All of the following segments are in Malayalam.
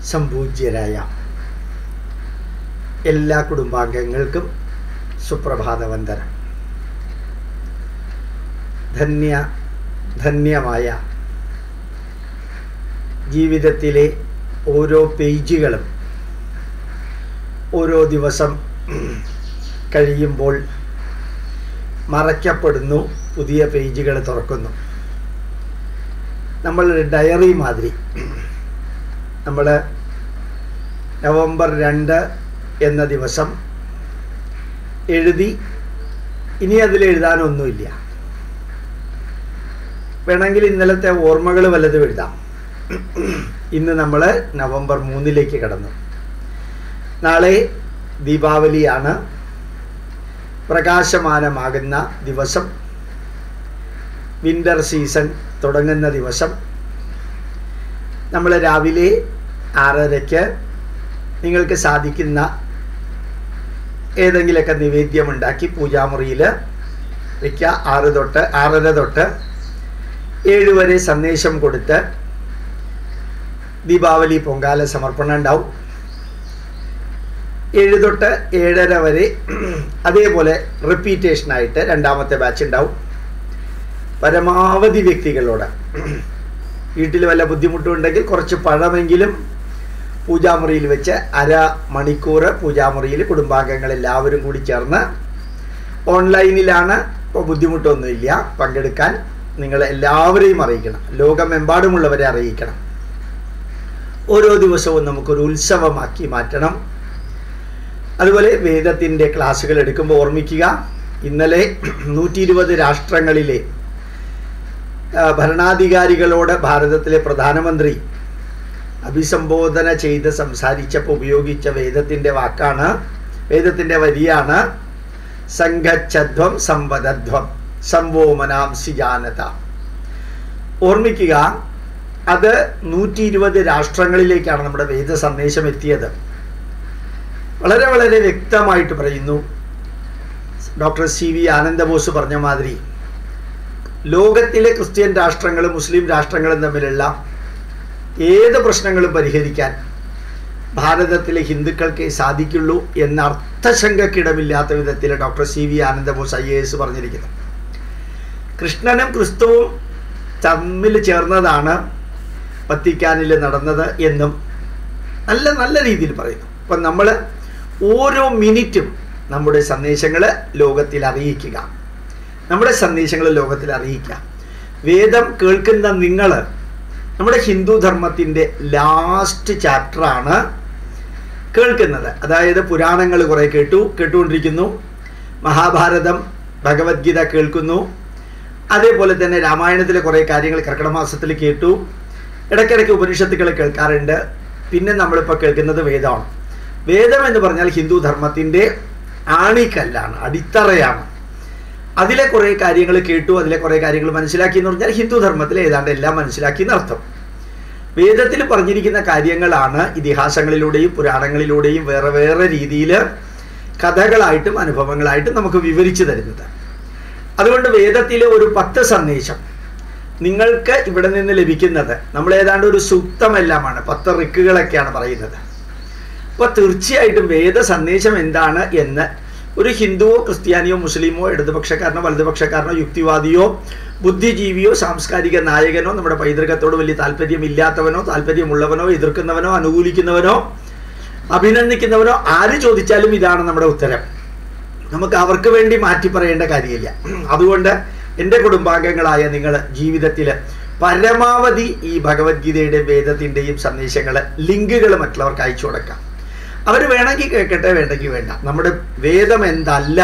സംപൂജ്യരായ എല്ലാ കുടുംബാംഗങ്ങൾക്കും സുപ്രഭാതവന്ദനം ധന്യ ധന്യമായ ജീവിതത്തിലെ ഓരോ പേജുകളും ഓരോ ദിവസം കഴിയുമ്പോൾ മറയ്ക്കപ്പെടുന്നു പുതിയ പേജുകൾ തുറക്കുന്നു നമ്മളൊരു ഡയറി മാതിരി നമ്മൾ നവംബർ രണ്ട് എന്ന ദിവസം എഴുതി ഇനി അതിൽ എഴുതാനൊന്നുമില്ല വേണമെങ്കിൽ ഇന്നലത്തെ ഓർമ്മകൾ വല്ലതും എഴുതാം ഇന്ന് നമ്മൾ നവംബർ മൂന്നിലേക്ക് കടന്നു നാളെ ദീപാവലിയാണ് പ്രകാശമാനമാകുന്ന ദിവസം വിൻ്റർ സീസൺ തുടങ്ങുന്ന ദിവസം നമ്മൾ രാവിലെ ആറരയ്ക്ക് നിങ്ങൾക്ക് സാധിക്കുന്ന ഏതെങ്കിലുമൊക്കെ നിവേദ്യമുണ്ടാക്കി പൂജാമുറിയിൽ വയ്ക്കുക ആറ് തൊട്ട് ആറര തൊട്ട് ഏഴ് വരെ സന്ദേശം കൊടുത്ത് ദീപാവലി പൊങ്കാല സമർപ്പണം ഉണ്ടാവും ഏഴ് തൊട്ട് ഏഴര വരെ അതേപോലെ റിപ്പീറ്റേഷനായിട്ട് രണ്ടാമത്തെ ബാച്ച് ഉണ്ടാവും പരമാവധി വ്യക്തികളോട് വീട്ടിൽ വല്ല ബുദ്ധിമുട്ടുണ്ടെങ്കിൽ കുറച്ച് പഴമെങ്കിലും പൂജാമുറിയിൽ വെച്ച് അര മണിക്കൂർ പൂജാമുറിയിൽ കുടുംബാംഗങ്ങൾ എല്ലാവരും കൂടി ചേർന്ന് ഓൺലൈനിലാണ് ഇപ്പോൾ ബുദ്ധിമുട്ടൊന്നുമില്ല പങ്കെടുക്കാൻ നിങ്ങൾ എല്ലാവരെയും അറിയിക്കണം ലോകമെമ്പാടുമുള്ളവരെ അറിയിക്കണം ഓരോ ദിവസവും നമുക്കൊരു ഉത്സവമാക്കി മാറ്റണം അതുപോലെ വേദത്തിൻ്റെ ക്ലാസ്സുകൾ എടുക്കുമ്പോൾ ഓർമ്മിക്കുക ഇന്നലെ നൂറ്റി ഇരുപത് രാഷ്ട്രങ്ങളിലെ ഭരണാധികാരികളോട് ഭാരതത്തിലെ പ്രധാനമന്ത്രി അഭിസംബോധന ചെയ്ത് സംസാരിച്ചപ്പോൾ ഉപയോഗിച്ച വേദത്തിൻ്റെ വാക്കാണ് വേദത്തിൻ്റെ വരിയാണ് സംഘച്ഛധ്വം സമ്പദധ്വം സംവോമനാംസി ജാനത ഓർമ്മിക്കുക അത് നൂറ്റി ഇരുപത് രാഷ്ട്രങ്ങളിലേക്കാണ് നമ്മുടെ വേദ സന്ദേശം എത്തിയത് വളരെ വളരെ വ്യക്തമായിട്ട് പറയുന്നു ഡോക്ടർ സി വി ആനന്ദബോസ് പറഞ്ഞ മാതിരി ലോകത്തിലെ ക്രിസ്ത്യൻ രാഷ്ട്രങ്ങളും മുസ്ലിം രാഷ്ട്രങ്ങളും തമ്മിലുള്ള ഏത് പ്രശ്നങ്ങളും പരിഹരിക്കാൻ ഭാരതത്തിലെ ഹിന്ദുക്കൾക്കേ സാധിക്കുള്ളൂ എന്ന അർത്ഥശങ്കക്കിടമില്ലാത്ത വിധത്തിൽ doctor C V Anandabose I A S പറഞ്ഞിരിക്കുന്നു കൃഷ്ണനും ക്രിസ്തുവും തമ്മിൽ ചേർന്നതാണ് വത്തിക്കാനിൽ നടന്നത് എന്നും നല്ല നല്ല രീതിയിൽ പറയുന്നു അപ്പം നമ്മൾ ഓരോ മിനിറ്റും നമ്മുടെ സന്ദേശങ്ങൾ ലോകത്തിൽ അറിയിക്കുക നമ്മുടെ സന്ദേശങ്ങൾ ലോകത്തിൽ അറിയിക്കുക വേദം കേൾക്കുന്ന നിങ്ങൾ നമ്മുടെ ഹിന്ദു ധർമ്മത്തിൻ്റെ ലാസ്റ്റ് ചാപ്റ്ററാണ് കേൾക്കുന്നത് അതായത് പുരാണങ്ങൾ കുറേ കേട്ടു കേട്ടുകൊണ്ടിരിക്കുന്നു മഹാഭാരതം ഭഗവത്ഗീത കേൾക്കുന്നു അതേപോലെ തന്നെ രാമായണത്തിലെ കുറേ കാര്യങ്ങൾ കർക്കിടമാസത്തിൽ കേട്ടു ഇടയ്ക്കിടയ്ക്ക് ഉപനിഷത്തുകൾ കേൾക്കാറുണ്ട് പിന്നെ നമ്മളിപ്പോൾ കേൾക്കുന്നത് വേദമാണ് വേദം എന്ന് പറഞ്ഞാൽ ഹിന്ദു ധർമ്മത്തിൻ്റെ ആണിക്കല്ലാണ് അടിത്തറയാണ് അതിലെ കുറേ കാര്യങ്ങൾ കേട്ടു അതിലെ കുറേ കാര്യങ്ങൾ മനസ്സിലാക്കി എന്ന് പറഞ്ഞാൽ ഹിന്ദു ധർമ്മത്തിൽ ഏതാണ്ട് എല്ലാം മനസ്സിലാക്കി എന്നർത്ഥം വേദത്തിൽ പറഞ്ഞിരിക്കുന്ന കാര്യങ്ങളാണ് ഇതിഹാസങ്ങളിലൂടെയും പുരാണങ്ങളിലൂടെയും വേറെ വേറെ രീതിയിൽ കഥകളായിട്ടും അനുഭവങ്ങളായിട്ടും നമുക്ക് വിവരിച്ചു തരുന്നത് അതുകൊണ്ട് വേദത്തിലെ ഒരു പത്ത് സന്ദേശം നിങ്ങൾക്ക് ഇവിടെ നിന്ന് ലഭിക്കുന്നത് നമ്മൾ ഏതാണ്ട് ഒരു സൂക്തമെല്ലാമാണ് പത്ത് റിക്കുകളൊക്കെയാണ് പറയുന്നത് അപ്പോൾ തീർച്ചയായിട്ടും വേദ സന്ദേശം എന്താണ് എന്ന് ഒരു ഹിന്ദുവോ ക്രിസ്ത്യാനിയോ മുസ്ലിമോ ഇടതുപക്ഷക്കാരനോ വലതുപക്ഷക്കാരനോ യുക്തിവാദിയോ ബുദ്ധിജീവിയോ സാംസ്കാരിക നായകനോ നമ്മുടെ പൈതൃകത്തോട് വലിയ താല്പര്യമില്ലാത്തവനോ താല്പര്യമുള്ളവനോ എതിർക്കുന്നവനോ അനുകൂലിക്കുന്നവനോ അഭിനന്ദിക്കുന്നവനോ ആര് ചോദിച്ചാലും ഇതാണ് നമ്മുടെ ഉത്തരം നമുക്ക് അവർക്ക് വേണ്ടി മാറ്റി പറയേണ്ട കാര്യമില്ല അതുകൊണ്ട് എൻ്റെ കുടുംബാംഗങ്ങളായ നിങ്ങൾ ജീവിതത്തിൽ പരമാവധി ഈ ഭഗവത്ഗീതയുടെ വേദത്തിൻ്റെയും സന്ദേശങ്ങൾ ലിങ്കുകൾ മറ്റുള്ളവർക്ക് അയച്ചു കൊടുക്കാം അവർ വേണമെങ്കിൽ കേൾക്കട്ടെ വേണ്ടെങ്കിൽ വേണ്ട നമ്മുടെ വേദം എന്തല്ല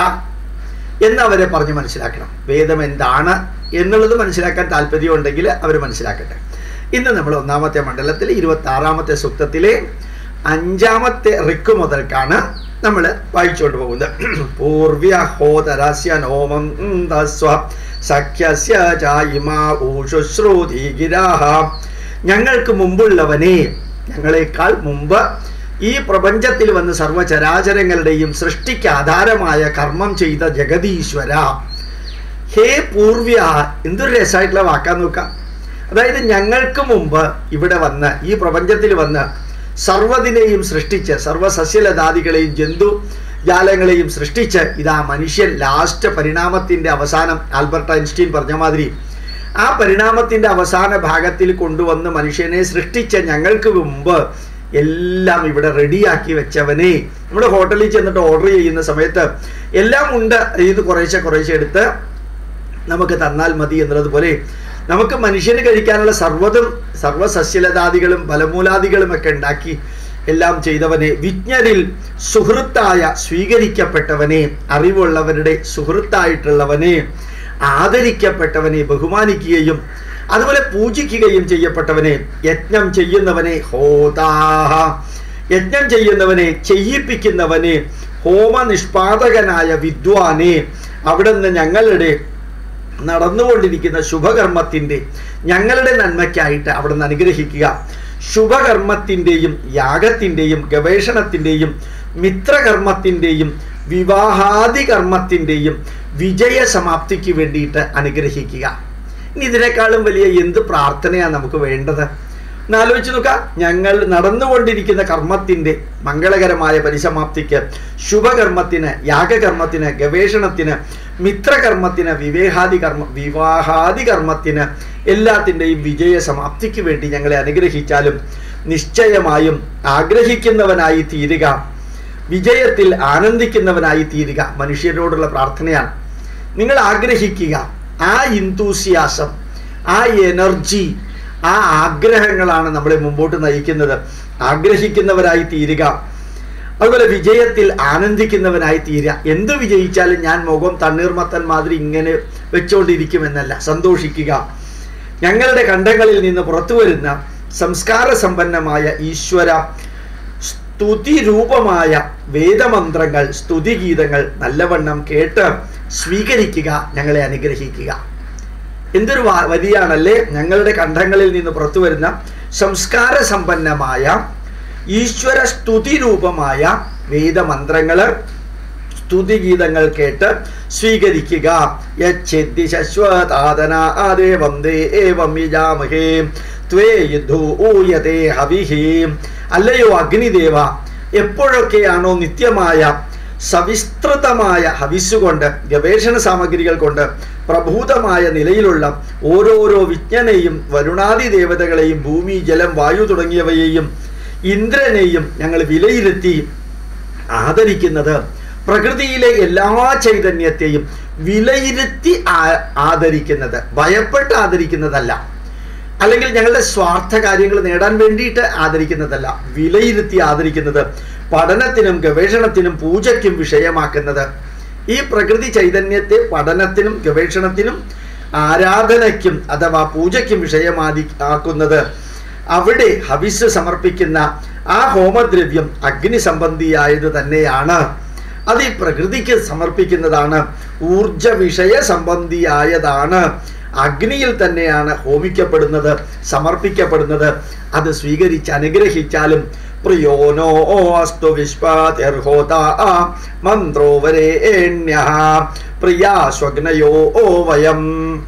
എന്ന് അവരെ പറഞ്ഞ് മനസ്സിലാക്കണം വേദം എന്താണ് എന്നുള്ളത് മനസ്സിലാക്കാൻ താല്പര്യമുണ്ടെങ്കിൽ അവർ മനസ്സിലാക്കട്ടെ ഇന്ന് നമ്മൾ ഒന്നാമത്തെ മണ്ഡലത്തിൽ ഇരുപത്തി ആറാമത്തെ സൂക്തത്തിലെ അഞ്ചാമത്തെ റിക്ക് മുതൽക്കാണ് നമ്മൾ വായിച്ചുകൊണ്ട് പോകുന്നത് പൂർവ്യ ഹോതരസ്യ നോമം തസ്വ സഖ്യസ്യ ചായിമാ ഊഷുശ്രൂതി ഗിരാഹ ഞങ്ങൾക്ക് മുമ്പുള്ളവനെ ഞങ്ങളെക്കാൾ മുമ്പ് ഈ പ്രപഞ്ചത്തിൽ വന്ന് സർവചരാചരങ്ങളുടെയും സൃഷ്ടിക്ക് ആധാരമായ കർമ്മം ചെയ്ത ജഗതീശ്വര ഹേ പൂർവ്യ എന്തൊരു രസമായിട്ടുള്ള വാക്കാൻ നോക്കാം അതായത് ഞങ്ങൾക്ക് മുമ്പ് ഇവിടെ വന്ന് ഈ പ്രപഞ്ചത്തിൽ വന്ന് സർവ്വതിനെയും സൃഷ്ടിച്ച് സർവ്വസസ്യലതാദികളെയും ജന്തു ജാലങ്ങളെയും സൃഷ്ടിച്ച് ഇതാ മനുഷ്യൻ ലാസ്റ്റ് പരിണാമത്തിൻ്റെ അവസാനം ആൽബർട്ട് ഐൻസ്റ്റീൻ പറഞ്ഞ മാതിരി ആ പരിണാമത്തിൻ്റെ അവസാന ഭാഗത്തിൽ കൊണ്ടുവന്ന് മനുഷ്യനെ സൃഷ്ടിച്ച ഞങ്ങൾക്ക് മുമ്പ് എല്ലാം ഇവിടെ റെഡിയാക്കി വെച്ചവനെ നമ്മുടെ ഹോട്ടലിൽ ചെന്നിട്ട് ഓർഡർ ചെയ്യുന്ന സമയത്ത് എല്ലാം ഉണ്ട് ഇത് കുറേശ്ശെ കുറേശ്ശെ എടുത്ത് നമുക്ക് തന്നാൽ മതി എന്നുള്ളതുപോലെ നമുക്ക് മനുഷ്യന് കഴിക്കാനുള്ള സർവ്വതും സർവ്വസസ്യലതാദികളും ഫലമൂലാദികളും ഒക്കെ ഉണ്ടാക്കി എല്ലാം ചെയ്തവനെ വിജ്ഞരിൽ സുഹൃത്തായ സ്വീകരിക്കപ്പെട്ടവനെ അറിവുള്ളവരുടെ സുഹൃത്തായിട്ടുള്ളവനെ ആദരിക്കപ്പെട്ടവനെ ബഹുമാനിക്കുകയും അതുപോലെ പൂജിക്കുകയും ചെയ്യപ്പെട്ടവനെ യജ്ഞം ചെയ്യുന്നവനെ ഹോതാഹ യജ്ഞം ചെയ്യുന്നവനെ ചെയ്യിപ്പിക്കുന്നവനെ ഹോമനിഷ്പാദകനായ വിദ്വാനെ അവിടുന്ന് ഞങ്ങളുടെ നടന്നുകൊണ്ടിരിക്കുന്ന ശുഭകർമ്മത്തിൻ്റെ ഞങ്ങളുടെ നന്മയ്ക്കായിട്ട് അവിടുന്ന് അനുഗ്രഹിക്കുക ശുഭകർമ്മത്തിൻ്റെയും യാഗത്തിൻ്റെയും ഗവേഷണത്തിൻ്റെയും മിത്രകർമ്മത്തിൻ്റെയും വിവാഹാദി കർമ്മത്തിൻ്റെയും വിജയസമാപ്തിക്ക് വേണ്ടിയിട്ട് അനുഗ്രഹിക്കുക ഇനി ഇതിനേക്കാളും വലിയ എന്ത് പ്രാർത്ഥനയാണ് നമുക്ക് വേണ്ടത് എന്നാലോചിച്ച് നോക്കാം ഞങ്ങൾ നടന്നുകൊണ്ടിരിക്കുന്ന കർമ്മത്തിൻ്റെ മംഗളകരമായ പരിസമാപ്തിക്ക് ശുഭകർമ്മത്തിന് യാഗകർമ്മത്തിന് ഗവേഷണത്തിന് മിത്രകർമ്മത്തിന് വിവേഹാദി കർമ്മ വിവാഹാദി കർമ്മത്തിന് എല്ലാത്തിൻ്റെയും വിജയ സമാപ്തിക്ക് വേണ്ടി ഞങ്ങളെ അനുഗ്രഹിച്ചാലും നിശ്ചയമായും ആഗ്രഹിക്കുന്നവനായി തീരുക വിജയത്തിൽ ആനന്ദിക്കുന്നവനായി തീരുക മനുഷ്യരോടുള്ള പ്രാർത്ഥനയാണ് നിങ്ങൾ ആഗ്രഹിക്കുക ആ ഇന്തൂസിയാസം ആ എനർജി ആ ആഗ്രഹങ്ങളാണ് നമ്മളെ മുമ്പോട്ട് നയിക്കുന്നത് ആഗ്രഹിക്കുന്നവരായി തീരുക അതുപോലെ വിജയത്തിൽ ആനന്ദിക്കുന്നവനായി തീരുക എന്ത് വിജയിച്ചാലും ഞാൻ മുഖം തണ്ണീർമത്തൻ മാതിരി ഇങ്ങനെ വെച്ചുകൊണ്ടിരിക്കുമെന്നല്ല സന്തോഷിക്കുക ഞങ്ങളുടെ കണ്ടങ്ങളിൽ നിന്ന് പുറത്തു വരുന്ന സംസ്കാര സമ്പന്നമായ ഈശ്വര സ്തുതി രൂപമായ വേദമന്ത്രങ്ങൾ സ്തുതിഗീതങ്ങൾ നല്ലവണ്ണം കേട്ട് സ്വീകരിക്കുക ഞങ്ങളെ അനുഗ്രഹിക്കുക എന്തൊരു വാ- വരിയാണല്ലേ ഞങ്ങളുടെ കണ്ഠങ്ങളിൽ നിന്ന് പുറത്തു വരുന്ന സംസ്കാര സമ്പന്നമായ ഈശ്വര സ്തുതി രൂപമായ വേദമന്ത്രങ്ങള് സ്തുതിഗീതങ്ങൾ കേട്ട് സ്വീകരിക്കുക യച്ഛിദ്ദി ശശ്വതാദന ആദേവം ദേവം യജാമഹേ ത്വേ യുദ്ധോ ഊയതേ ഹവിഹി അല്ലയോ അഗ്നിദേവ എപ്പോഴൊക്കെയാണോ നിത്യമായ സവിസ്തൃതമായ ഹവിസ്സുകൊണ്ട് ഗവേഷണ സാമഗ്രികൾ കൊണ്ട് പ്രഭൂതമായ നിലയിലുള്ള ഓരോരോ വിജ്ഞനെയും വരുണാദി ദേവതകളെയും ഭൂമി ജലം വായു തുടങ്ങിയവയെയും ഇന്ദ്രനെയും ഞങ്ങൾ വിലയിരുത്തി ആദരിക്കുന്നത് പ്രകൃതിയിലെ എല്ലാ ചൈതന്യത്തെയും വിലയിരുത്തി ആ- ആദരിക്കുന്നത് ഭയപ്പെട്ട് ആദരിക്കുന്നതല്ല അല്ലെങ്കിൽ ഞങ്ങളുടെ സ്വാർത്ഥ കാര്യങ്ങൾ നേടാൻ വേണ്ടിയിട്ട് ആദരിക്കുന്നതല്ല വിലയിരുത്തി ആദരിക്കുന്നത് പഠനത്തിനും ഗവേഷണത്തിനും പൂജയ്ക്കും വിഷയമാക്കുന്നത് ഈ പ്രകൃതി ചൈതന്യത്തെ പഠനത്തിനും ഗവേഷണത്തിനും ആരാധനയ്ക്കും അഥവാ പൂജയ്ക്കും വിഷയമാതി ആക്കുന്നത് അവിടെ ഹവിസ് സമർപ്പിക്കുന്ന ആ ഹോമദ്രവ്യം അഗ്നി സംബന്ധിയായത് തന്നെയാണ് അത് ഈ പ്രകൃതിക്ക് സമർപ്പിക്കുന്നതാണ് ഊർജ വിഷയ സംബന്ധിയായതാണ് അഗ്നിയിൽ തന്നെയാണ് ഹോമിക്കപ്പെടുന്നത് സമർപ്പിക്കപ്പെടുന്നത് അത് സ്വീകരിച്ച് അനുഗ്രഹിച്ചാലും പ്രിയോനോ അസ്തു വിശ്വാതിർഹോത മന്ത്രോ വരേണ്യ പ്രിയാസ്വഗ്നയോ വയം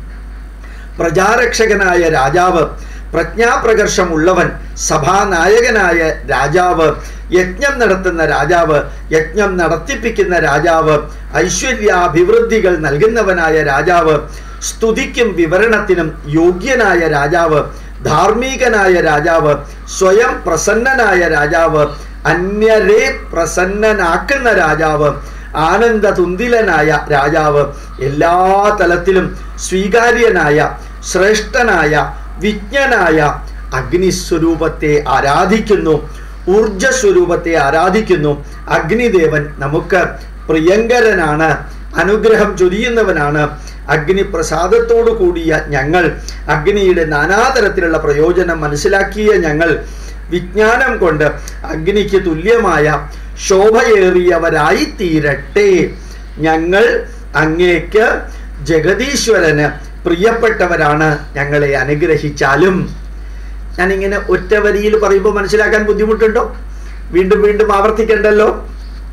പ്രജാരക്ഷകനായ രാജാവ് പ്രജ്ഞാപ്രകർഷമുള്ളവൻ സഭാനായകനായ രാജാവ് യജ്ഞം നടത്തുന്ന രാജാവ് യജ്ഞം നടത്തിപ്പിക്കുന്ന രാജാവ് ഐശ്വര്യാഭിവൃദ്ധികൾ നൽകുന്നവനായ രാജാവ് സ്തുതിക്കും വിവരണത്തിനും യോഗ്യനായ രാജാവ് ധാർമ്മികനായ രാജാവ് സ്വയം പ്രസന്നനായ രാജാവ് അന്യരെ പ്രസന്നനാക്കുന്ന രാജാവ് ആനന്ദതുന്തിലനായ രാജാവ് എല്ലാ തലത്തിലും സ്വീകാര്യനായ ശ്രേഷ്ഠനായ വിജ്ഞനായ അഗ്നിസ്വരൂപത്തെ ആരാധിക്കുന്നു ഊർജസ്വരൂപത്തെ ആരാധിക്കുന്നു അഗ്നിദേവൻ നമുക്ക് പ്രിയങ്കരനാണ് അനുഗ്രഹം ചൊരിയുന്നവനാണ് അഗ്നി പ്രസാദത്തോടു കൂടിയ ഞങ്ങൾ അഗ്നിയുടെ നാനാതരത്തിലുള്ള പ്രയോജനം മനസ്സിലാക്കിയ ഞങ്ങൾ വിജ്ഞാനം കൊണ്ട് അഗ്നിക്ക് തുല്യമായ ശോഭയേറിയവരായി തീരട്ടെ ഞങ്ങൾ അങ്ങേക്ക് ജഗതീശ്വരന് പ്രിയപ്പെട്ടവരാണ് ഞങ്ങളെ അനുഗ്രഹിച്ചാലും ഞാനിങ്ങനെ ഒറ്റ വരിയിൽ പറയുമ്പോൾ മനസ്സിലാക്കാൻ ബുദ്ധിമുട്ടുണ്ടോ വീണ്ടും വീണ്ടും ആവർത്തിക്കണ്ടല്ലോ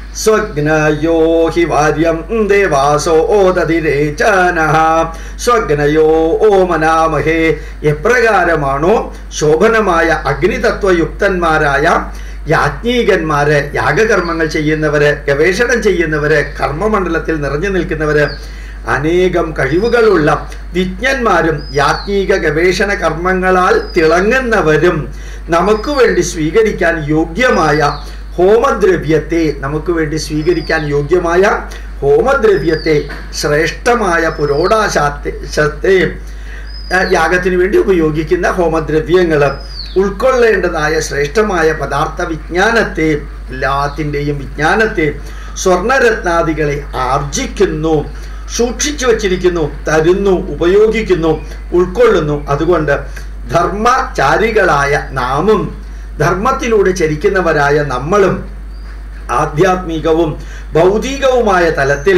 സ്വഗ്നയോ ഹി വാര്യം ദേവാസോ ഓദതിരേചന സ്വഗ്നയോ ഓമനാമഹേ എപ്രകാരമാണോ ശോഭനമായ അഗ്നിതത്വയുക്തന്മാരായ യാജ്ഞികന്മാര് യാഗകർമ്മങ്ങൾ ചെയ്യുന്നവര് ഗവേഷണം ചെയ്യുന്നവര് കർമ്മമണ്ഡലത്തിൽ നിറഞ്ഞു നിൽക്കുന്നവര് അനേകം കഴിവുകളുള്ള വിജ്ഞന്മാരും യാജ്ഞിക ഗവേഷണ കർമ്മങ്ങളാൽ തിളങ്ങുന്നവരും നമുക്ക് വേണ്ടി സ്വീകരിക്കാൻ യോഗ്യമായ ഹോമദ്രവ്യത്തെ നമുക്ക് വേണ്ടി സ്വീകരിക്കാൻ യോഗ്യമായ ഹോമദ്രവ്യത്തെ ശ്രേഷ്ഠമായ പുരോടാശാത്തെ യാഗത്തിന് വേണ്ടി ഉപയോഗിക്കുന്ന ഹോമദ്രവ്യങ്ങൾ ഉൾക്കൊള്ളേണ്ടതായ ശ്രേഷ്ഠമായ പദാർത്ഥ വിജ്ഞാനത്തെ എല്ലാത്തിൻ്റെയും വിജ്ഞാനത്തെ സ്വർണരത്നാദികളെ ആർജിക്കുന്നു സൂക്ഷിച്ചു വച്ചിരിക്കുന്നു തരുന്നു ഉപയോഗിക്കുന്നു ഉൾക്കൊള്ളുന്നു അതുകൊണ്ട് ധർമ്മചാരികളായ നാമും ധർമ്മത്തിലൂടെ ചരിക്കുന്നവരായ നമ്മളും ആധ്യാത്മികവും ഭൗതികവുമായ തലത്തിൽ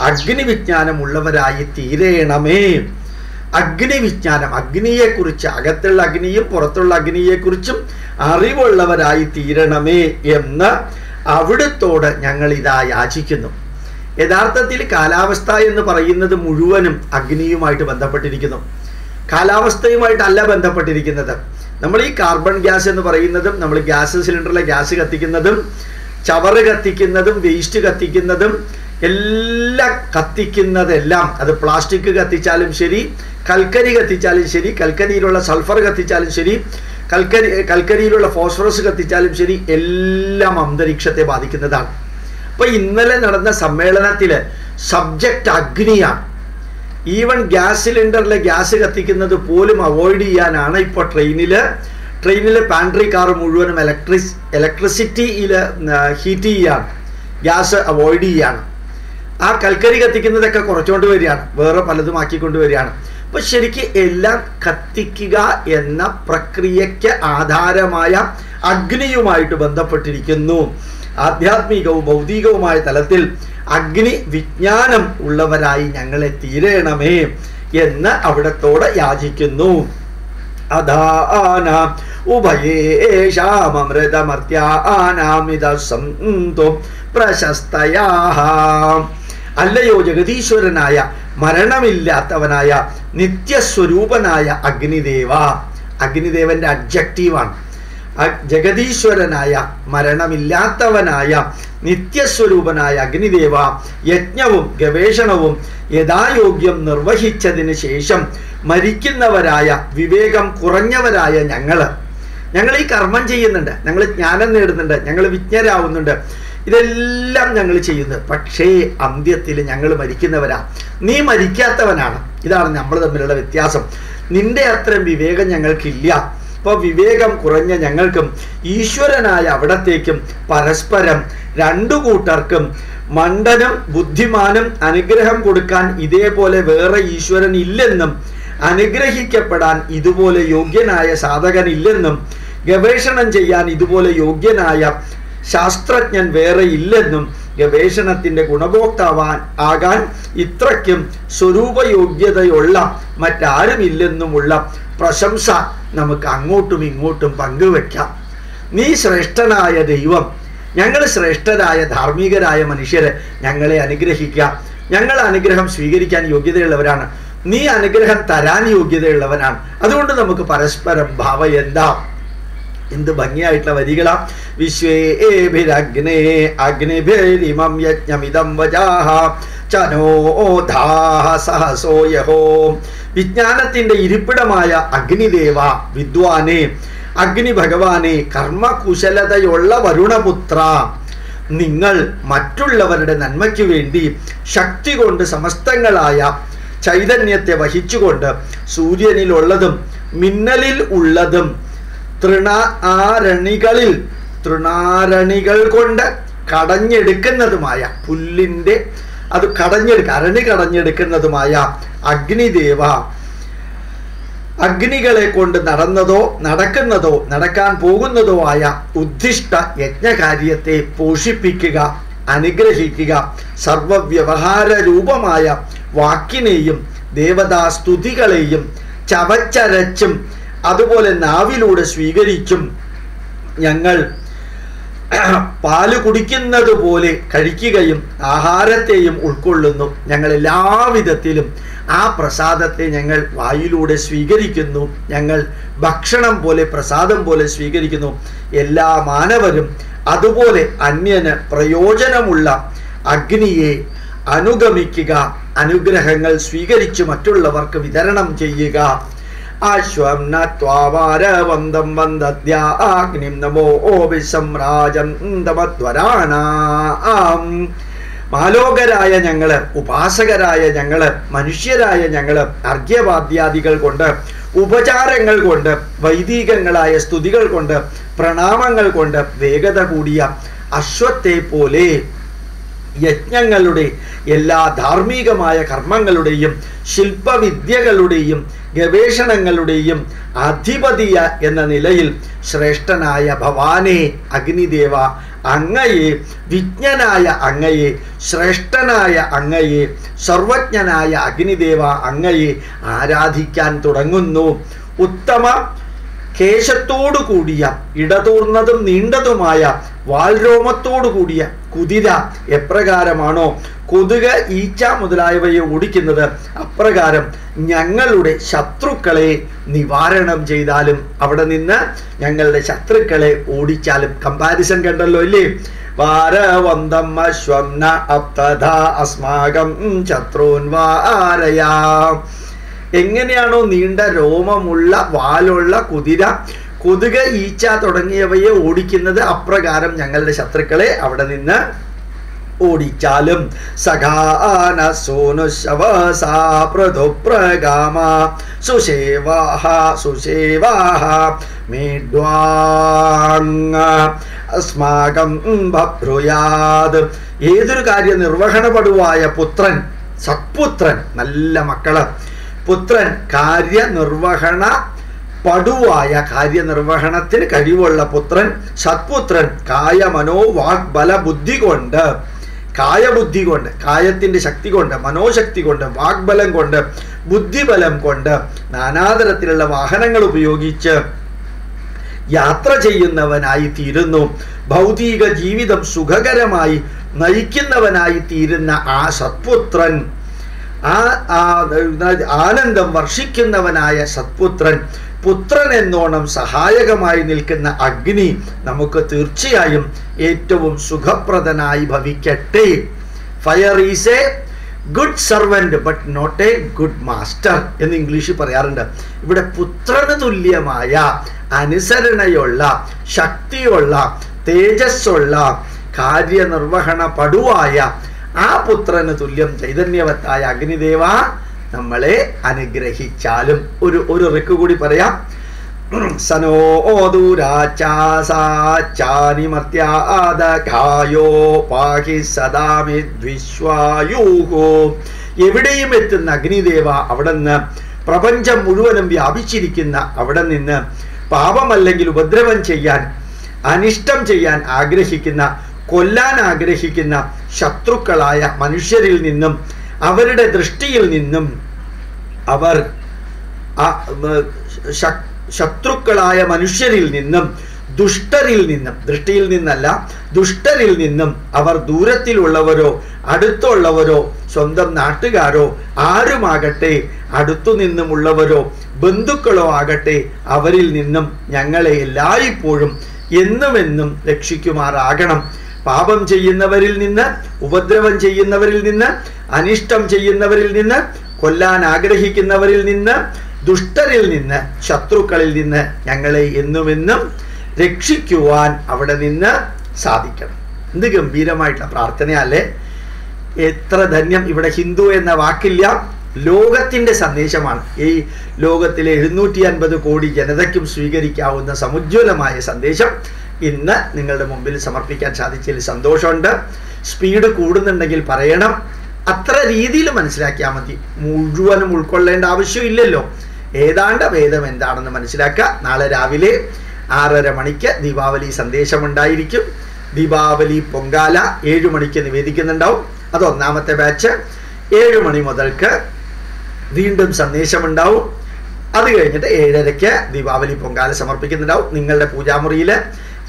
അഗ്നിവിജ്ഞാനമുള്ളവരായി തീരേണമേ അഗ്നിവിജ്ഞാനം അഗ്നിയെക്കുറിച്ച് അകത്തുള്ള അഗ്നിയും പുറത്തുള്ള അഗ്നിയെക്കുറിച്ചും അറിവുള്ളവരായി തീരണമേ എന്ന് അവിടുത്തോട് ഞങ്ങൾ ഇതാ യാചിക്കുന്നു യഥാർത്ഥത്തിൽ കാലാവസ്ഥ എന്ന് പറയുന്നത് മുഴുവനും അഗ്നിയുമായിട്ട് ബന്ധപ്പെട്ടിരിക്കുന്നു കാലാവസ്ഥയുമായിട്ടല്ല ബന്ധപ്പെട്ടിരിക്കുന്നത് നമ്മൾ ഈ കാർബൺ ഗ്യാസ് എന്ന് പറയുന്നതും നമ്മൾ ഗ്യാസ് സിലിണ്ടറിലെ ഗ്യാസ് കത്തിക്കുന്നതും ചവറ് കത്തിക്കുന്നതും വേസ്റ്റ് കത്തിക്കുന്നതും എല്ലാം കത്തിക്കുന്നതെല്ലാം അത് പ്ലാസ്റ്റിക് കത്തിച്ചാലും ശരി കൽക്കരി കത്തിച്ചാലും ശരി കൽക്കരിയിലുള്ള സൾഫർ കത്തിച്ചാലും ശരി കൽക്കരി കൽക്കരിയിലുള്ള ഫോസ്ഫറസ് കത്തിച്ചാലും ശരി എല്ലാം അന്തരീക്ഷത്തെ ബാധിക്കുന്നതാണ് അപ്പൊ ഇന്നലെ നടന്ന സമ്മേളനത്തില് സബ്ജക്റ്റ് അഗ്നിയാണ് ഈവൻ ഗ്യാസ് സിലിണ്ടറിലെ ഗ്യാസ് കത്തിക്കുന്നത് പോലും അവോയ്ഡ് ചെയ്യാനാണ് ഇപ്പോൾ ട്രെയിനില് ട്രെയിനിലെ പാൻട്രി കാർ മുഴുവനും ഇലക്ട്രിസ് ഇലക്ട്രിസിറ്റിയിൽ ഹീറ്റ് ചെയ്യാണ് ഗ്യാസ് അവോയ്ഡ് ചെയ്യാണ് ആ കൽക്കരി കത്തിക്കുന്നതൊക്കെ കുറച്ചുകൊണ്ട് വരികയാണ് വേറെ പലതും ആക്കിക്കൊണ്ട് വരികയാണ് അപ്പൊ ശരിക്ക് എല്ലാം കത്തിക്കുക എന്ന പ്രക്രിയയ്ക്ക് ആധാരമായ അഗ്നിയുമായിട്ട് ബന്ധപ്പെട്ടിരിക്കുന്നു ആധ്യാത്മികവും ഭൗതികവുമായ തലത്തിൽ അഗ്നി വിജ്ഞാനം ഉള്ളവരായി ഞങ്ങളെ തീരണമേ എന്ന് അവിടത്തോടെ യാചിക്കുന്നു അധാന ഉഭയേഷാമൃതമർത്യാനാമിത സന്തു പ്രശസ്തയാ അല്ലയോ ജഗതീശ്വരനായ മരണമില്ലാത്തവനായ നിത്യസ്വരൂപനായ അഗ്നിദേവ അഗ്നിദേവന്റെ അബ്ജക്റ്റീവാണ് ജഗതീശ്വരനായ മരണമില്ലാത്തവനായ നിത്യസ്വരൂപനായ അഗ്നിദേവ യജ്ഞവും ഗവേഷണവും യഥായോഗ്യം നിർവഹിച്ചതിന് ശേഷം മരിക്കുന്നവരായ വിവേകം കുറഞ്ഞവരായ ഞങ്ങള് ഞങ്ങൾ ഈ കർമ്മം ചെയ്യുന്നുണ്ട് ഞങ്ങൾ ജ്ഞാനം നേടുന്നുണ്ട് ഞങ്ങൾ വിജ്ഞരാവുന്നുണ്ട് ഇതെല്ലാം ഞങ്ങൾ ചെയ്യുന്നത് പക്ഷേ അന്ത്യത്തിൽ ഞങ്ങൾ മരിക്കുന്നവരാ നീ മരിക്കാത്തവനാണ് ഇതാണ് നമ്മൾ തമ്മിലുള്ള വ്യത്യാസം നിന്റെ അത്രയും വിവേകം ഞങ്ങൾക്കില്ല അപ്പോൾ വിവേകം കുറഞ്ഞ ഞങ്ങൾക്കും ഈശ്വരനായ അവിടത്തേക്കും പരസ്പരം രണ്ടു കൂട്ടർക്കും മണ്ടനും ബുദ്ധിമാനും അനുഗ്രഹം കൊടുക്കാൻ ഇതേപോലെ വേറെ ഈശ്വരൻ ഇല്ലെന്നും അനുഗ്രഹിക്കപ്പെടാൻ ഇതുപോലെ യോഗ്യനായ സാധകൻ ഇല്ലെന്നും ഗവേഷണം ചെയ്യാൻ ഇതുപോലെ യോഗ്യനായ ശാസ്ത്രജ്ഞൻ വേറെ ഇല്ലെന്നും ഗവേഷണത്തിന്റെ ഗുണഭോക്താവാൻ ആകാൻ ഇത്രയ്ക്കും സ്വരൂപയോഗ്യതയുള്ള മറ്റാരുമില്ലെന്നുമുള്ള പ്രശംസ നമുക്ക് അങ്ങോട്ടും ഇങ്ങോട്ടും പങ്കുവെക്കാം നീ ശ്രേഷ്ഠനായ ദൈവം ഞങ്ങൾ ശ്രേഷ്ഠരായ ധാർമ്മികരായ മനുഷ്യരെ ഞങ്ങളെ അനുഗ്രഹിക്കുക ഞങ്ങൾ അനുഗ്രഹം സ്വീകരിക്കാൻ യോഗ്യതയുള്ളവരാണ് നീ അനുഗ്രഹം തരാൻ യോഗ്യതയുള്ളവനാണ് അതുകൊണ്ട് നമുക്ക് പരസ്പരം ഭാവ എന്താ എന്ത് ഭംഗിയായിട്ടുള്ള വരികളാ വിശ്വേഭിരഗ്നേ അഗ്നിഭിരിമം യജ്ഞമിതം വജാഹ ചനോധാഹ സഹസോ യഹോ വിജ്ഞാനത്തിന്റെ ഇരിപ്പിടമായ അഗ്നിദേവ വിദ്വാനെ അഗ്നി ഭഗവാനെ കർമ്മകുശലതയുള്ള വരുണപുത്ര നിങ്ങൾ മറ്റുള്ളവരുടെ നന്മയ്ക്ക് വേണ്ടി ശക്തി കൊണ്ട് സമസ്തങ്ങളായ ചൈതന്യത്തെ വഹിച്ചുകൊണ്ട് സൂര്യനിലുള്ളതും മിന്നലിൽ ഉള്ളതും തൃണാരണികളിൽ തൃണാരണികൾ കൊണ്ട് കടഞ്ഞെടുക്കുന്നതുമായ പുല്ലിൻ്റെ അത് കടഞ്ഞെടുക്ക അരണി കടഞ്ഞെടുക്കുന്നതുമായ അഗ്നിദേവ അഗ്നികളെ കൊണ്ട് നടന്നതോ നടക്കുന്നതോ നടക്കാൻ പോകുന്നതോ ആയ ഉദ്ദിഷ്ട യജ്ഞകാര്യത്തെ പോഷിപ്പിക്കുക അനുഗ്രഹിക്കുക സർവവ്യവഹാര രൂപമായ വാക്കിനെയും ദേവതാ സ്തുതികളെയും ചവച്ചരച്ചും അതുപോലെ നാവിലൂടെ സ്വീകരിച്ചും ഞങ്ങൾ പാല് കുടിക്കുന്നത് പോലെ കഴിക്കുകയും ആഹാരത്തെയും ഉൾക്കൊള്ളുന്നു ഞങ്ങൾ എല്ലാവിധത്തിലും ആ പ്രസാദത്തെ ഞങ്ങൾ വായിലൂടെ സ്വീകരിക്കുന്നു ഞങ്ങൾ ഭക്ഷണം പോലെ പ്രസാദം പോലെ സ്വീകരിക്കുന്നു എല്ലാ മാനവരും അതുപോലെ അന്യന് പ്രയോജനമുള്ള അഗ്നിയെ അനുഗമിക്കുക അനുഗ്രഹങ്ങൾ സ്വീകരിച്ച് മറ്റുള്ളവർക്ക് വിതരണം ചെയ്യുക അശ്വം നത്വാവാരവന്തം വന്ദദ്യാഗ്നിം നമോ വിസംരാജം തമധ്വരാണാം മാലോകരായ ഞങ്ങള് ഉപാസകരായ ഞങ്ങള് മനുഷ്യരായ ഞങ്ങള് അർഘ്യവാദ്യാദികൾ കൊണ്ട് ഉപചാരങ്ങൾ കൊണ്ട് വൈദികങ്ങളായ സ്തുതികൾ കൊണ്ട് പ്രണാമങ്ങൾ കൊണ്ട് വേഗത കൂടിയ അശ്വത്തെ പോലെ യജ്ഞങ്ങളുടെ എല്ലാ ധാർമ്മികമായ കർമ്മങ്ങളുടെയും ശില്പവിദ്യകളുടെയും ഗവേഷണങ്ങളുടെയും അധിപതിയ എന്ന നിലയിൽ ശ്രേഷ്ഠനായ ഭവാനെ അഗ്നിദേവ അങ്ങയെ വിജ്ഞനായ അങ്ങയെ ശ്രേഷ്ഠനായ അങ്ങയെ സർവജ്ഞനായ അഗ്നിദേവ അങ്ങയെ ആരാധിക്കാൻ തുടങ്ങുന്നു ഉത്തമ കേശത്തോടു കൂടിയ ഇടതൂർന്നതും നീണ്ടതുമായ വാൽരോമത്തോടു കൂടിയ കുതിര എപ്രകാരമാണോ കൊതുക് ഈച്ച മുതലായവയെ ഓടിക്കുന്നത് അപ്രകാരം ഞങ്ങളുടെ ശത്രുക്കളെ നിവാരണം ചെയ്താലും അവിടെ നിന്ന് ഞങ്ങളുടെ ശത്രുക്കളെ ഓടിച്ചാലും കമ്പാരിസൺ കണ്ടല്ലോ ഇല്ലേ വാരവന്തം അശ്വംന അപ്തഥ അസ്മാകം ശത്രുൻ വാരയാ എങ്ങനെയാണോ നീണ്ട രോമമുള്ള വാലുള്ള കുതിര കൊതുക് ഈച്ച തുടങ്ങിയവയെ ഓടിക്കുന്നത് അപ്രകാരം ഞങ്ങളുടെ ശത്രുക്കളെ അവിടെ നിന്ന് ഓടിച്ചാലും സഖാന സോനു ശവസാ പ്രഗാമ സുഷേവാഹ സുഷേവാഹ മേഡ്വാങ് അസ്മാകം ഭ്രുയാത് ഏതൊരു കാര്യ നിർവഹണപടുവായ പുത്രൻ സത്പുത്രൻ നല്ല മക്കള് പുത്രൻ കാര്യനിർവഹണ പടുവായ കാര്യനിർവഹണത്തിന് കഴിവുള്ള പുത്രൻ സത്പുത്രൻ കായ മനോ വാഗ്ബല ബുദ്ധി കൊണ്ട് കായബുദ്ധി കൊണ്ട് കായത്തിന്റെ ശക്തി കൊണ്ട് മനോശക്തി കൊണ്ട് വാഗ്ബലം കൊണ്ട് ബുദ്ധിബലം കൊണ്ട് നാനാതരത്തിലുള്ള വാഹനങ്ങൾ ഉപയോഗിച്ച് യാത്ര ചെയ്യുന്നവനായി തീരുന്നു ഭൗതിക ജീവിതം സുഖകരമായി നയിക്കുന്നവനായി തീരുന്ന ആ സത്പുത്രൻ ആ ആനന്ദം വർഷിക്കുന്നവനായ സത്പുത്രൻ പുത്രൻ എന്നോണം സഹായകമായി നിൽക്കുന്ന അഗ്നി നമുക്ക് തീർച്ചയായും ഏറ്റവും സുഖപ്രദനായി ഭവിക്കട്ടെ fire is a good servant but not a good master എന്ന് ഇംഗ്ലീഷിൽ പറയാറുണ്ട് ഇവിടെ പുത്രന് തുല്യമായ അനുസരണയുള്ള ശക്തിയുള്ള തേജസ്സുള്ള കാര്യനിർവഹണ പടുവായ ആ പുത്രന് തുല്യം ചൈതന്യവത്തായ അഗ്നിദേവ നമ്മളെ അനുഗ്രഹിച്ചാലും ഒരു ഒരു റിക്ക് കൂടി പറയാം സനോ ദൂരാചാസാനിമർത്യാദായോ പാഹി സദാമിദ്വിശ്വായൂഹോ എവിടെയും എത്തുന്ന അഗ്നിദേവ അവിടെ നിന്ന് പ്രപഞ്ചം മുഴുവനും വ്യാപിച്ചിരിക്കുന്ന അവിടെ നിന്ന് പാപമല്ലെങ്കിൽ ഉപദ്രവം ചെയ്യാൻ അനിഷ്ടം ചെയ്യാൻ ആഗ്രഹിക്കുന്ന കൊല്ലാൻ ആഗ്രഹിക്കുന്ന ശത്രുക്കളായ മനുഷ്യരിൽ നിന്നും അവരുടെ ദൃഷ്ടിയിൽ നിന്നും അവർ ശത്രുക്കളായ മനുഷ്യരിൽ നിന്നും ദുഷ്ടരിൽ നിന്നും ദൃഷ്ടിയിൽ നിന്നല്ല ദുഷ്ടരിൽ നിന്നും അവർ ദൂരത്തിലുള്ളവരോ അടുത്തുള്ളവരോ സ്വന്തം നാട്ടുകാരോ ആരുമാകട്ടെ അടുത്തു നിന്നുമുള്ളവരോ ബന്ധുക്കളോ ആകട്ടെ അവരിൽ നിന്നും ഞങ്ങളെ എല്ലായ്പ്പോഴും എന്നുമെന്നും രക്ഷിക്കുമാറാകണം പാപം ചെയ്യുന്നവരിൽ നിന്ന് ഉപദ്രവം ചെയ്യുന്നവരിൽ നിന്ന് അനിഷ്ടം ചെയ്യുന്നവരിൽ നിന്ന് കൊല്ലാൻ ആഗ്രഹിക്കുന്നവരിൽ നിന്ന് ദുഷ്ടരിൽ നിന്ന് ശത്രുക്കളിൽ നിന്ന് ഞങ്ങളെ എന്നുമെന്നും രക്ഷിക്കുവാൻ അവിടെ നിന്ന് സാധിക്കണം എന്ത് ഗംഭീരമായിട്ടുള്ള പ്രാർത്ഥനയല്ലേ എത്ര ധന്യം ഇവിടെ ഹിന്ദു എന്ന വാക്കില്ല ലോകത്തിന്റെ സന്ദേശമാണ് ഈ ലോകത്തിലെ എഴുന്നൂറ്റി അൻപത് കോടി ജനതയ്ക്കും സ്വീകരിക്കാവുന്ന സമുജ്വലമായ സന്ദേശം ഇന്ന് നിങ്ങളുടെ മുമ്പിൽ സമർപ്പിക്കാൻ സാധിച്ചതിൽ സന്തോഷമുണ്ട് സ്പീഡ് കൂടുന്നുണ്ടെങ്കിൽ പറയണം അത്ര രീതിയിൽ മനസ്സിലാക്കിയാൽ മതി മുഴുവനും ഉൾക്കൊള്ളേണ്ട ആവശ്യമില്ലല്ലോ ഏതാണ്ട് വേദം എന്താണെന്ന് മനസ്സിലാക്കുക നാളെ രാവിലെ ആറര മണിക്ക് ദീപാവലി സന്ദേശമുണ്ടായിരിക്കും ദീപാവലി പൊങ്കാല ഏഴു മണിക്ക് നിവേദിക്കുന്നുണ്ടാവും അത് ഒന്നാമത്തെ ബാച്ച് ഏഴു മണി മുതൽക്ക് വീണ്ടും സന്ദേശമുണ്ടാവും അത് കഴിഞ്ഞിട്ട് ഏഴരയ്ക്ക് ദീപാവലി പൊങ്കാല സമർപ്പിക്കുന്നുണ്ടാവും നിങ്ങളുടെ പൂജാമുറിയിൽ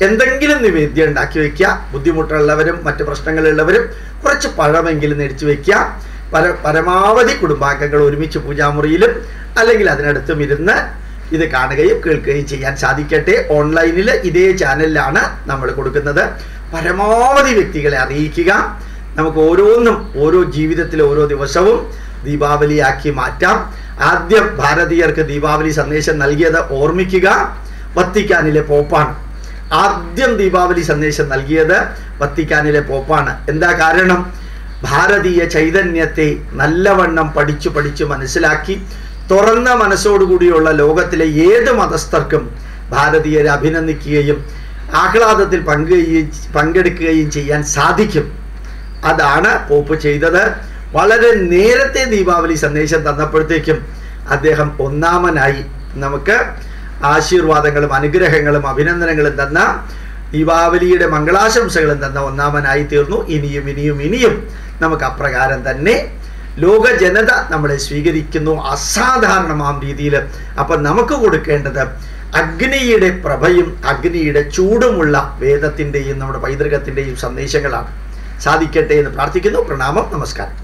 എന്തെങ്കിലും നിവേദ്യം ഉണ്ടാക്കി വെക്കുക ബുദ്ധിമുട്ടുള്ളവരും മറ്റു പ്രശ്നങ്ങളുള്ളവരും കുറച്ച് പഴമെങ്കിലും നേടിച്ചു വെക്കുക പര പരമാവധി കുടുംബാംഗങ്ങൾ ഒരുമിച്ച് പൂജാമുറിയിലും അല്ലെങ്കിൽ അതിനടുത്തും ഇരുന്ന് ഇത് കാണുകയും കേൾക്കുകയും ചെയ്യാൻ സാധിക്കട്ടെ ഓൺലൈനിൽ ഇതേ ചാനലിലാണ് നമ്മൾ കൊടുക്കുന്നത് പരമാവധി വ്യക്തികളെ അറിയിക്കുക നമുക്ക് ഓരോന്നും ഓരോ ജീവിതത്തിലെ ഓരോ ദിവസവും ദീപാവലിയാക്കി മാറ്റാം ആദ്യം ഭാരതീയർക്ക് ദീപാവലി സന്ദേശം നൽകിയത് ഓർമ്മിക്കുക വത്തിക്കാനിലെ പോപ്പാണ് ആദ്യം ദീപാവലി സന്ദേശം നൽകിയത് വത്തിക്കാനിലെ പോപ്പാണ് എന്താ കാരണം ഭാരതീയ ചൈതന്യത്തെ നല്ലവണ്ണം പഠിച്ചു പഠിച്ചു മനസ്സിലാക്കി തുറന്ന മനസ്സോടുകൂടിയുള്ള ലോകത്തിലെ ഏത് മതസ്ഥർക്കും ഭാരതീയരെ അഭിനന്ദിക്കുകയും ആഹ്ലാദത്തിൽ പങ്കുകയും പങ്കെടുക്കുകയും ചെയ്യാൻ സാധിക്കും അതാണ് പോപ്പ് ചെയ്തത് വളരെ നേരത്തെ ദീപാവലി സന്ദേശം തന്നപ്പോഴത്തേക്കും അദ്ദേഹം ഒന്നാമനായി നമുക്ക് ആശീർവാദങ്ങളും അനുഗ്രഹങ്ങളും അഭിനന്ദനങ്ങളും തന്ന ദീപാവലിയുടെ മംഗളാശംസകളും തന്ന ഒന്നാമനായി തീർന്നു ഇനിയും ഇനിയും ഇനിയും നമുക്ക് അപ്രകാരം തന്നെ ലോക ജനത നമ്മളെ സ്വീകരിക്കുന്നു അസാധാരണമാം രീതിയിൽ അപ്പം നമുക്ക് കൊടുക്കേണ്ടത് അഗ്നിയുടെ പ്രഭയും അഗ്നിയുടെ ചൂടുമുള്ള വേദത്തിൻ്റെയും നമ്മുടെ പൈതൃകത്തിൻ്റെയും സന്ദേശങ്ങളാണ് സാധിക്കട്ടെ എന്ന് പ്രാർത്ഥിക്കുന്നു പ്രണാമം നമസ്കാരം